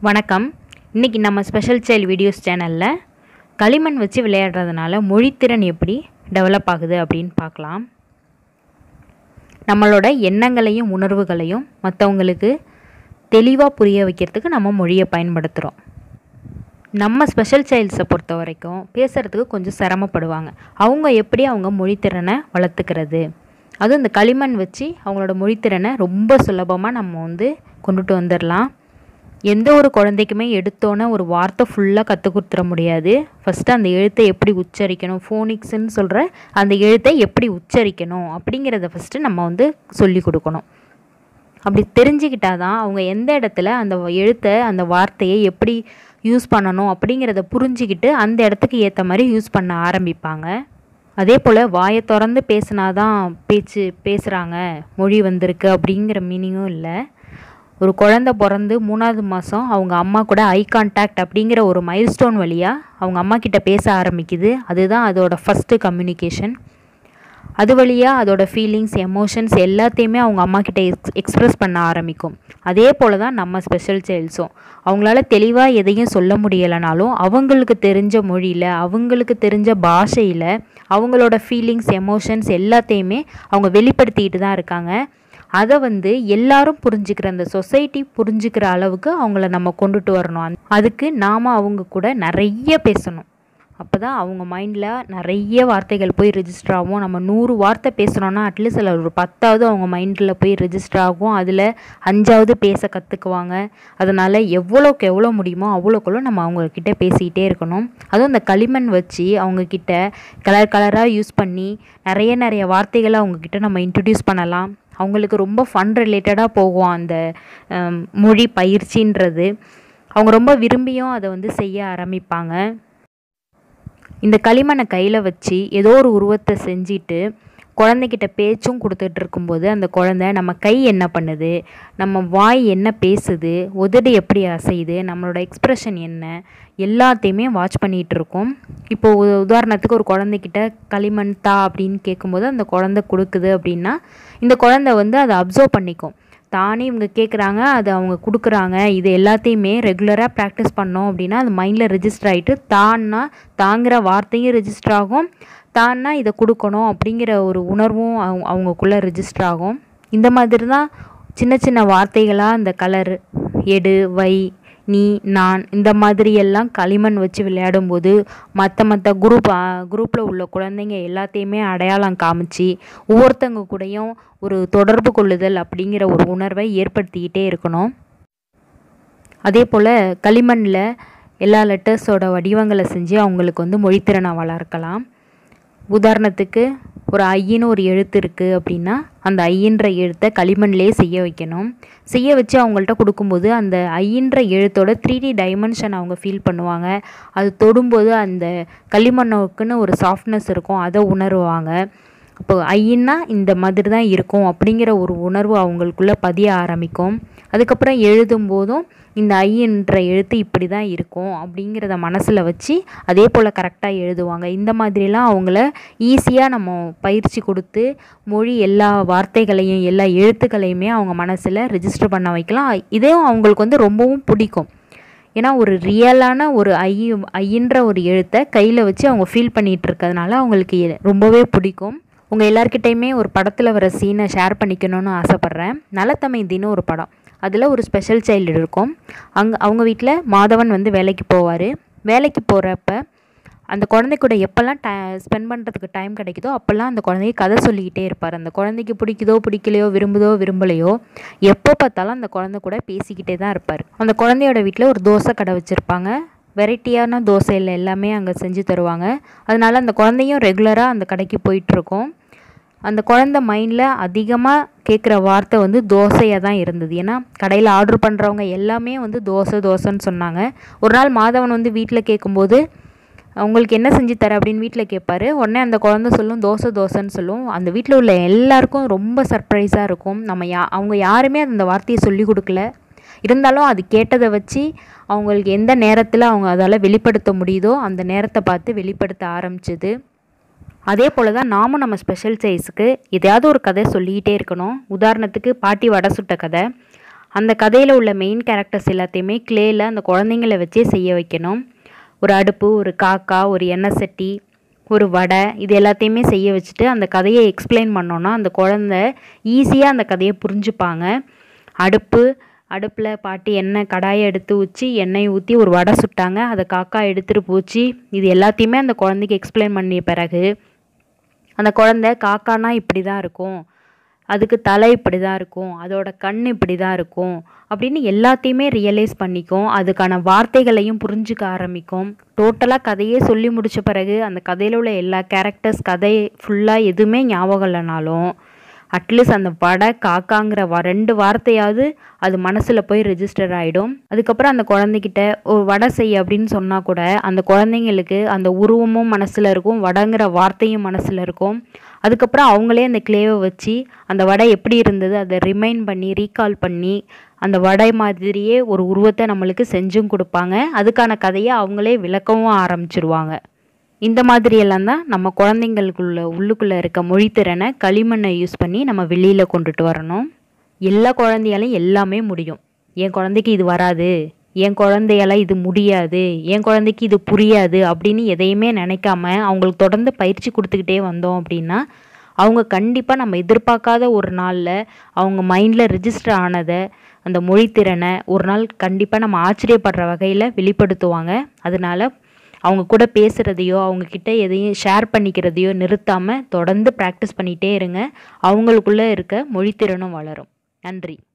வணக்கம் இன்றைக்கி நம்ம ஸ்பெஷல் சைல்டு வீடியோஸ் சேனலில் களிமண் வச்சு விளையாடுறதுனால மொழித்திறன் எப்படி டெவலப் ஆகுது அப்படின்னு பார்க்கலாம் நம்மளோட எண்ணங்களையும் உணர்வுகளையும் மற்றவங்களுக்கு தெளிவாக புரிய வைக்கிறதுக்கு நம்ம மொழியை பயன்படுத்துகிறோம் நம்ம ஸ்பெஷல் சைல்ட்ஸை பொறுத்த வரைக்கும் பேசுகிறதுக்கு கொஞ்சம் சிரமப்படுவாங்க அவங்க எப்படி அவங்க மொழித்திறனை வளர்த்துக்கிறது அதுவும் இந்த களிமண் வச்சு அவங்களோட மொழித்திறனை ரொம்ப சுலபமாக நம்ம வந்து கொண்டுட்டு வந்துடலாம் எந்த ஒரு குழந்தைக்குமே எடுத்தோன்னே ஒரு வார்த்தை ஃபுல்லாக கற்றுக் கொடுத்துட முடியாது ஃபஸ்ட்டு அந்த எழுத்தை எப்படி உச்சரிக்கணும் ஃபோனிக்ஸ்ன்னு சொல்கிற அந்த எழுத்தை எப்படி உச்சரிக்கணும் அப்படிங்கிறத ஃபஸ்ட்டு நம்ம வந்து சொல்லி கொடுக்கணும் அப்படி தெரிஞ்சுக்கிட்டா தான் அவங்க எந்த இடத்துல அந்த எழுத்தை அந்த வார்த்தையை எப்படி யூஸ் பண்ணணும் அப்படிங்கிறத புரிஞ்சுக்கிட்டு அந்த இடத்துக்கு ஏற்ற மாதிரி யூஸ் பண்ண ஆரம்பிப்பாங்க அதே போல் வாயை திறந்து பேசினாதான் பேச்சு பேசுகிறாங்க மொழி வந்திருக்கு அப்படிங்கிற மீனிங்கும் இல்லை ஒரு குழந்த பிறந்து மூணாவது மாதம் அவங்க அம்மா கூட ஐ கான்டாக்ட் அப்படிங்கிற ஒரு மைல்ஸ்டோன் வழியாக அவங்க அம்மா கிட்ட பேச ஆரம்பிக்குது அதுதான் அதோட ஃபஸ்ட்டு கம்யூனிகேஷன் அது வழியாக அதோட ஃபீலிங்ஸ் எமோஷன்ஸ் எல்லாத்தையுமே அவங்க அம்மா கிட்ட எக்ஸ் எக்ஸ்ப்ரெஸ் பண்ண ஆரம்பிக்கும் அதே போல் தான் நம்ம ஸ்பெஷல் சைல்ட்ஸும் அவங்களால தெளிவாக எதையும் சொல்ல முடியலைனாலும் அவங்களுக்கு தெரிஞ்ச மொழியில் அவங்களுக்கு தெரிஞ்ச பாஷையில் அவங்களோட ஃபீலிங்ஸ் எமோஷன்ஸ் எல்லாத்தையுமே அவங்க வெளிப்படுத்திக்கிட்டு தான் இருக்காங்க அதை வந்து எல்லாரும் புரிஞ்சுக்கிற அந்த சொசைட்டி புரிஞ்சுக்கிற அளவுக்கு அவங்கள நம்ம கொண்டுட்டு வரணும் அதுக்கு நாம் அவங்க கூட நிறைய பேசணும் அப்போ தான் அவங்க மைண்டில் நிறைய வார்த்தைகள் போய் ரெஜிஸ்டர் ஆகும் நம்ம நூறு வார்த்தை பேசுகிறோன்னா அட்லீஸ்ட் அதில் ஒரு பத்தாவது அவங்க மைண்டில் போய் ரெஜிஸ்டர் ஆகும் அதில் அஞ்சாவது பேச கற்றுக்குவாங்க அதனால் எவ்வளோக்கு எவ்வளோ முடியுமோ அவ்வளோக்குள்ள நம்ம அவங்கக்கிட்ட பேசிக்கிட்டே இருக்கணும் அதுவும் இந்த களிமண் வச்சு அவங்கக்கிட்ட கலர் கலராக யூஸ் பண்ணி நிறைய நிறைய வார்த்தைகளை அவங்கக்கிட்ட நம்ம இன்ட்ரடியூஸ் பண்ணலாம் அவங்களுக்கு ரொம்ப ஃபன் ரிலேட்டடாக போகும் அந்த மொழி பயிற்சின்றது அவங்க ரொம்ப விரும்பியும் அதை வந்து செய்ய ஆரம்பிப்பாங்க இந்த களிமண்ணை கையில் வச்சு ஏதோ ஒரு உருவத்தை செஞ்சுட்டு குழந்தைகிட்ட பேச்சும் கொடுத்துட்டு இருக்கும்போது அந்த குழந்தை நம்ம கை என்ன பண்ணுது நம்ம வாய் என்ன பேசுது உதடு எப்படி அசையுது நம்மளோட எக்ஸ்ப்ரெஷன் என்ன எல்லாத்தையுமே வாட்ச் பண்ணிகிட்டு இருக்கோம் இப்போது உதாரணத்துக்கு ஒரு குழந்தைகிட்ட களிமண் தா அப்படின்னு கேட்கும்போது அந்த குழந்தை கொடுக்குது அப்படின்னா இந்த குழந்தை வந்து அதை அப்சர்வ் பண்ணிக்கும் தானே இவங்க கேட்குறாங்க அது அவங்க கொடுக்குறாங்க இது எல்லாத்தையுமே ரெகுலராக ப்ராக்டிஸ் பண்ணோம் அப்படின்னா அது மைண்டில் ரெஜிஸ்டர் ஆகிட்டு தான்னா தாங்கிற வார்த்தையும் ரெஜிஸ்டர் ஆகும் தான்னா இதை கொடுக்கணும் அப்படிங்கிற ஒரு உணர்வும் அவங்க அவங்கக்குள்ளே ரெஜிஸ்டர் ஆகும் இந்த மாதிரி தான் சின்ன சின்ன வார்த்தைகளாக இந்த கலர் எடு வை நீ நான் இந்த மாதிரி எல்லாம் களிமண் வச்சு விளையாடும்போது மற்ற மற்ற குரூப் குரூப்பில் உள்ள குழந்தைங்க எல்லாத்தையுமே அடையாளம் காமிச்சு ஒவ்வொருத்தங்க கூடயும் ஒரு தொடர்பு கொள்ளுதல் அப்படிங்கிற ஒரு உணர்வை ஏற்படுத்திக்கிட்டே இருக்கணும் அதே போல் களிமண்ணில் எல்லா லெட்டர்ஸோட வடிவங்களை செஞ்சு அவங்களுக்கு வந்து மொழித்திறனை வளர்க்கலாம் உதாரணத்துக்கு ஒரு ஐயின்னு ஒரு எழுத்து இருக்குது அப்படின்னா அந்த ஐயின்ற எழுத்தை களிமண்லேயே செய்ய வைக்கணும் செய்ய வச்சு அவங்கள்ட்ட கொடுக்கும்போது அந்த ஐயின்ற எழுத்தோட த்ரீ டி டைமென்ஷன் அவங்க ஃபீல் பண்ணுவாங்க அது தொடும்போது அந்த களிமண்ணுக்குன்னு ஒரு சாஃப்ட்னஸ் இருக்கும் அதை உணருவாங்க அப்போ ஐயின்னா இந்த மாதிரி தான் இருக்கும் அப்படிங்கிற ஒரு உணர்வு அவங்களுக்குள்ளே பதிய ஆரம்பிக்கும் அதுக்கப்புறம் எழுதும்போதும் இந்த ஐன்ற எழுத்து இப்படி தான் இருக்கும் அப்படிங்கிறத மனசில் வச்சு அதே போல் கரெக்டாக எழுதுவாங்க இந்த மாதிரிலாம் அவங்கள ஈஸியாக நம்ம பயிற்சி கொடுத்து மொழி எல்லா வார்த்தைகளையும் எல்லா எழுத்துக்களையுமே அவங்க மனசில் ரெஜிஸ்டர் பண்ண வைக்கலாம் இதையும் அவங்களுக்கு வந்து ரொம்பவும் பிடிக்கும் ஏன்னா ஒரு ரியலான ஒரு ஐ ஐயின்ற ஒரு எழுத்தை கையில் வச்சு அவங்க ஃபீல் பண்ணிகிட்டு இருக்கிறதுனால அவங்களுக்கு ரொம்பவே பிடிக்கும் உங்கள் எல்லாருக்கிட்டையுமே ஒரு படத்தில் வர சீனை ஷேர் பண்ணிக்கணும்னு ஆசைப்பட்றேன் நலத்தமைதின்னு ஒரு படம் அதில் ஒரு ஸ்பெஷல் சைல்டு இருக்கும் அங்கே அவங்க வீட்டில் மாதவன் வந்து வேலைக்கு போவார் வேலைக்கு போகிறப்ப அந்த குழந்தை கூட எப்போல்லாம் டை ஸ்பெண்ட் பண்ணுறதுக்கு டைம் கிடைக்குதோ அப்போல்லாம் அந்த குழந்தைக்கு கதை சொல்லிக்கிட்டே இருப்பார் அந்த குழந்தைக்கு பிடிக்குதோ பிடிக்கலையோ விரும்புதோ விரும்பலையோ எப்போ பார்த்தாலும் அந்த குழந்தை கூட பேசிக்கிட்டே தான் இருப்பார் அந்த குழந்தையோட வீட்டில் ஒரு தோசை கடை வச்சுருப்பாங்க வெரைட்டியான தோசையில் எல்லாமே அங்கே செஞ்சு தருவாங்க அதனால அந்த குழந்தையும் ரெகுலராக அந்த கடைக்கு போயிட்டுருக்கோம் அந்த குழந்த மைண்டில் அதிகமாக கேட்குற வார்த்தை வந்து தோசையாக தான் இருந்தது ஏன்னா கடையில் ஆர்டர் பண்ணுறவங்க எல்லாமே வந்து தோசை தோசைன்னு சொன்னாங்க ஒரு நாள் மாதவன் வந்து வீட்டில் கேட்கும்போது உங்களுக்கு என்ன செஞ்சு தர அப்படின்னு வீட்டில் கேட்பாரு உடனே அந்த குழந்த சொல்லும் தோசை தோசைன்னு சொல்லும் அந்த வீட்டில் உள்ள எல்லாருக்கும் ரொம்ப சர்ப்ரைஸாக இருக்கும் நம்ம யா அவங்க யாருமே அந்த வார்த்தையை சொல்லி கொடுக்கல இருந்தாலும் அது கேட்டதை வச்சு அவங்களுக்கு எந்த நேரத்தில் அவங்க அதால் வெளிப்படுத்த முடியுதோ அந்த நேரத்தை பார்த்து வெளிப்படுத்த ஆரம்பிச்சது அதே போல் தான் நாமும் நம்ம ஸ்பெஷல் சைஸுக்கு எதையாவது ஒரு கதை சொல்லிக்கிட்டே இருக்கணும் உதாரணத்துக்கு பாட்டி வடை சுட்ட கதை அந்த கதையில் உள்ள மெயின் கேரக்டர்ஸ் எல்லாத்தையுமே க்ளேயில் அந்த குழந்தைங்கள வச்சே செய்ய வைக்கணும் ஒரு அடுப்பு ஒரு காக்கா ஒரு எண்ணெய் சட்டி ஒரு வடை இது எல்லாத்தையுமே செய்ய வச்சுட்டு அந்த கதையை எக்ஸ்பிளைன் பண்ணோன்னா அந்த குழந்த ஈஸியாக அந்த கதையை புரிஞ்சுப்பாங்க அடுப்பு அடுப்பில் பாட்டி எண்ணெய் கடாயை எடுத்து வச்சு எண்ணெய் ஊற்றி ஒரு வடை சுட்டாங்க அதை காக்கா எடுத்துகிட்டு போச்சு இது எல்லாத்தையுமே அந்த குழந்தைக்கு எக்ஸ்பிளைன் பண்ணிய பிறகு அந்த குழந்த காக்கானா இப்படி தான் இருக்கும் அதுக்கு தலை இப்படி தான் இருக்கும் அதோட கண் இப்படி தான் இருக்கும் அப்படின்னு எல்லாத்தையுமே ரியலைஸ் பண்ணிக்கும் அதுக்கான வார்த்தைகளையும் புரிஞ்சுக்க ஆரம்பிக்கும் டோட்டலாக கதையே சொல்லி முடித்த பிறகு அந்த கதையில் உள்ள எல்லா கேரக்டர்ஸ் கதை ஃபுல்லாக எதுவுமே ஞாபகம் இல்லைனாலும் அட்லீஸ்ட் அந்த வடை காக்காங்கிற வ ரெண்டு வார்த்தையாவது அது மனசில் போய் ரெஜிஸ்டர் ஆகிடும் அதுக்கப்புறம் அந்த குழந்தைகிட்ட ஒரு வடை செய் அப்படின்னு சொன்னால் கூட அந்த குழந்தைங்களுக்கு அந்த உருவமும் மனசில் இருக்கும் வடைங்கிற வார்த்தையும் மனசில் இருக்கும் அதுக்கப்புறம் அவங்களே அந்த கிளேவை வச்சு அந்த வடை எப்படி இருந்தது அதை ரிமைண்ட் பண்ணி ரீகால் பண்ணி அந்த வடை மாதிரியே ஒரு உருவத்தை நம்மளுக்கு செஞ்சும் கொடுப்பாங்க அதுக்கான கதையை அவங்களே விளக்கவும் ஆரம்பிச்சிருவாங்க இந்த மாதிரியெல்லாம் தான் நம்ம குழந்தைங்களுக்குள்ள உள்ளுக்குள்ளே இருக்க மொழித்திறனை களிமண்ணை யூஸ் பண்ணி நம்ம வெளியில் கொண்டுட்டு வரணும் எல்லா குழந்தையாலையும் எல்லாமே முடியும் என் குழந்தைக்கு இது வராது என் குழந்தையால இது முடியாது என் குழந்தைக்கு இது புரியாது அப்படின்னு எதையுமே நினைக்காம அவங்களுக்கு தொடர்ந்து பயிற்சி கொடுத்துக்கிட்டே வந்தோம் அப்படின்னா அவங்க கண்டிப்பாக நம்ம எதிர்பார்க்காத ஒரு நாளில் அவங்க மைண்டில் ரிஜிஸ்டர் ஆனதை அந்த மொழித்திறனை ஒரு நாள் கண்டிப்பாக நம்ம ஆச்சரியப்படுற வகையில் வெளிப்படுத்துவாங்க அதனால அவங்க கூட பேசுகிறதையோ அவங்கக்கிட்ட எதையும் ஷேர் பண்ணிக்கிறதையோ நிறுத்தாமல் தொடர்ந்து ப்ராக்டிஸ் பண்ணிகிட்டே இருங்க அவங்களுக்குள்ளே இருக்க மொழித்திறனும் வளரும் நன்றி